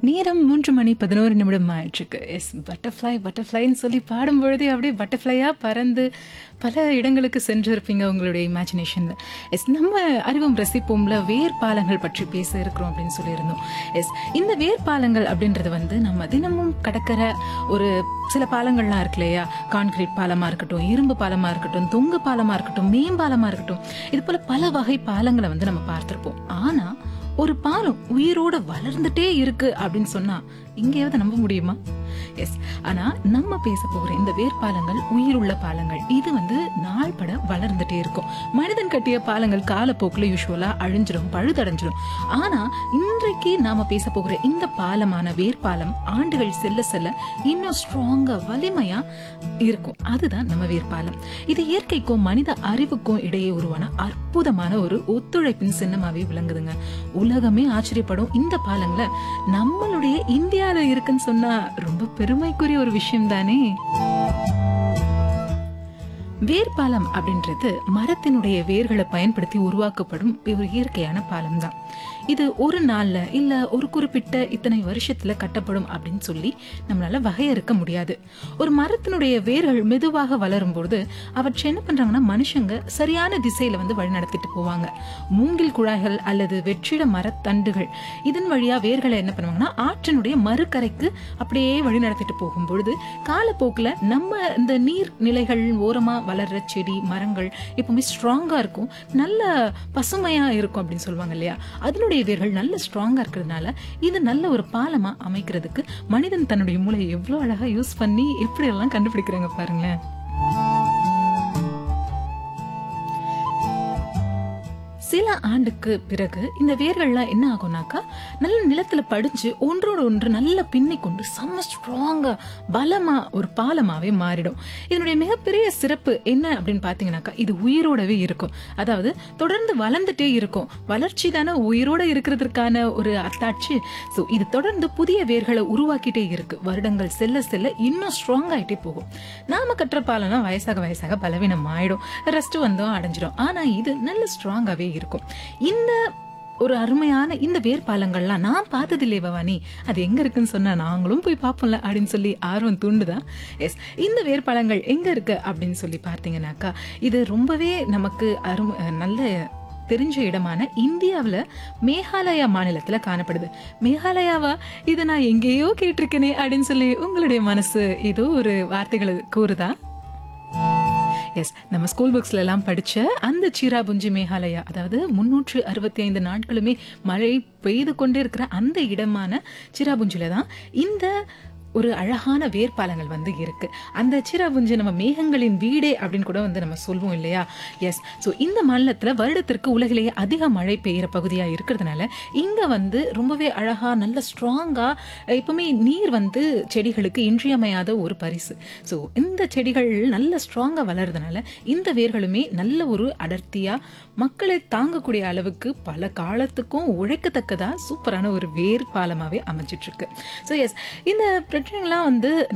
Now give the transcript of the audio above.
நேரம் மூன்று மணி பதினோரு நிமிடம் ஆயிடுச்சுக்கு எஸ் பட்டர்ஃப்ளை பட்டர்ஃப்ளைன்னு சொல்லி பாடும்பொழுதே அப்படியே பட்டர்ஃப்ளையாக பறந்து பல இடங்களுக்கு சென்றிருப்பீங்க உங்களுடைய இமேஜினேஷனில் எஸ் நம்ம அறிவும் ரசிப்போம்ல வேர்பாலங்கள் பற்றி பேச இருக்கிறோம் அப்படின்னு சொல்லியிருந்தோம் எஸ் இந்த வேர்பாலங்கள் அப்படின்றது வந்து நம்ம தினமும் கடக்கிற ஒரு சில பாலங்கள்லாம் இருக்கு இல்லையா கான்கிரீட் பாலமாக இருக்கட்டும் இரும்பு பாலமாக இருக்கட்டும் தொங்கு பாலமாக இருக்கட்டும் மேம்பாலமாக இருக்கட்டும் இது போல பல வகை பாலங்களை வந்து நம்ம பார்த்திருப்போம் ஆனால் ஒரு பாலம் உயிரோட வளர்ந்துட்டே இருக்கு அப்படின்னு சொன்னா இங்கேயாவது நம்ப முடியுமா எஸ் ஆனா நம்ம பேச போகிற இந்த வேர்பாலங்கள் உயிருள்ள பாலங்கள் இது வந்து நாள் பட வளர்ந்துட்டே இருக்கும் மனிதன் கட்டிய பாலங்கள் காலப்போக்கில் யூஸ்வலா அழிஞ்சிடும் பழுதடைஞ்சிடும் ஆனா இன்றைக்கு நாம பேச போகிற இந்த பாலமான வேர்பாலம் ஆண்டுகள் செல்ல செல்ல இன்னும் ஸ்ட்ராங்கா வலிமையா இருக்கும் அதுதான் நம்ம வேர்பாலம் இது இயற்கைக்கும் மனித அறிவுக்கும் இடையே உருவான அற்புதமான ஒரு ஒத்துழைப்பின் சின்னமாவே விளங்குதுங்க உலகமே ஆச்சரியப்படும் இந்த பாலங்களை நம்மளுடைய இந்தியால இருக்குன்னு சொன்னா ரொம்ப பெருமைக்குரிய ஒரு விஷயம் தானே வேர்பாலம் அப்படின்றது மரத்தினுடைய வேர்களை பயன்படுத்தி உருவாக்கப்படும் ஒரு இயற்கையான பாலம் தான் இது ஒரு நாள்ல இல்ல ஒரு குறிப்பிட்ட இத்தனை வருஷத்துல கட்டப்படும் அப்படின்னு சொல்லி நம்மளால வகையறுக்க முடியாது ஒரு மரத்தினுடைய வேர்கள் மெதுவாக வளரும் பொழுது அவற்றை என்ன பண்றாங்கன்னா மனுஷங்க சரியான திசையில வந்து வழிநடத்திட்டு போவாங்க மூங்கில் குழாய்கள் அல்லது வெற்றிட மரத்தண்டுகள் இதன் வழியா வேர்களை என்ன பண்ணுவாங்கன்னா ஆற்றினுடைய மறுக்கரைக்கு அப்படியே வழிநடத்திட்டு போகும் பொழுது காலப்போக்கில் நம்ம இந்த நீர் நிலைகள் ஓரமா வளர்ற செடி மரங்கள் எப்பவுமே ஸ்ட்ராங்கா இருக்கும் நல்ல பசுமையா இருக்கும் அப்படின்னு சொல்லுவாங்க இல்லையா அதனுடைய வேர்கள் நல்ல ஸ்ட்ராங்கா இருக்கிறதுனால இது நல்ல ஒரு பாலமா அமைக்கிறதுக்கு மனிதன் தன்னுடைய மூளையை எவ்வளவு அழகா யூஸ் பண்ணி எப்படி எல்லாம் கண்டுபிடிக்கிறாங்க பாருங்களேன் சில ஆண்டுக்கு பிறகு இந்த வேர்கள்லாம் என்ன ஆகும்னாக்கா நல்ல நிலத்துல படிஞ்சு ஒன்றோட ஒன்று நல்ல பின்னி கொண்டு செம்ம ஸ்ட்ராங்கா பலமா ஒரு பாலமாவே மாறிடும் இதனுடைய மிகப்பெரிய சிறப்பு என்ன அப்படின்னு பாத்தீங்கன்னாக்கா இது உயிரோடவே இருக்கும் அதாவது தொடர்ந்து வளர்ந்துட்டே இருக்கும் வளர்ச்சி தானே உயிரோட இருக்கிறதுக்கான ஒரு அத்தாட்சி ஸோ இது தொடர்ந்து புதிய வேர்களை உருவாக்கிட்டே இருக்கு வருடங்கள் செல்ல செல்ல இன்னும் ஸ்ட்ராங் ஆயிட்டே போகும் நாம கட்டுற பாலம்னா வயசாக வயசாக பலவீனம் ஆயிடும் ரெஸ்ட் வந்தோம் அடைஞ்சிடும் ஆனா இது நல்ல ஸ்ட்ராங்காவே இருக்கும் இந்த ஒரு அருமையான இந்த வேர்பாலங்கள்லாம் நான் பார்த்ததில்லே பவானி அது எங்க இருக்குன்னு சொன்னா நாங்களும் போய் பார்ப்போம்ல அப்படின்னு சொல்லி ஆர்வம் தூண்டுதான் எஸ் இந்த வேர்பாலங்கள் எங்க இருக்கு அப்படின்னு சொல்லி பார்த்தீங்கன்னாக்கா இது ரொம்பவே நமக்கு அருமை நல்ல தெரிஞ்ச இடமான இந்தியாவில் மேகாலயா மாநிலத்தில் காணப்படுது மேகாலயாவா இதை நான் எங்கேயோ கேட்டிருக்கேனே அப்படின்னு சொல்லி உங்களுடைய மனசு ஏதோ ஒரு வார்த்தைகளை கூறுதா எஸ் நம்ம ஸ்கூல் புக்ஸ்ல எல்லாம் படிச்ச அந்த சீராபுஞ்சி மேகாலயா அதாவது முன்னூற்று அறுபத்தி ஐந்து நாட்களுமே மழை பெய்து கொண்டே இருக்கிற அந்த இடமான சிராபுஞ்சில தான் இந்த ஒரு அழகான வேர்பாலங்கள் வந்து இருக்கு அந்த சிராபுஞ்சி நம்ம மேகங்களின் வீடே அப்படின்னு கூட வந்து நம்ம சொல்லுவோம் இல்லையா எஸ் ஸோ இந்த மாநிலத்தில் வருடத்திற்கு உலகிலேயே அதிக மழை பெய்கிற பகுதியாக இருக்கிறதுனால இங்கே வந்து ரொம்பவே அழகாக நல்ல ஸ்ட்ராங்காக எப்பவுமே நீர் வந்து செடிகளுக்கு இன்றியமையாத ஒரு பரிசு ஸோ இந்த செடிகள் நல்ல ஸ்ட்ராங்காக வளர்றதுனால இந்த வேர்களுமே நல்ல ஒரு அடர்த்தியாக மக்களை தாங்கக்கூடிய அளவுக்கு பல காலத்துக்கும் உழைக்கத்தக்கதாக சூப்பரான ஒரு வேர் பாலமாகவே அமைஞ்சிட்டு இருக்கு ஸோ எஸ் இந்த பிரச்சனைகள்லாம் வந்து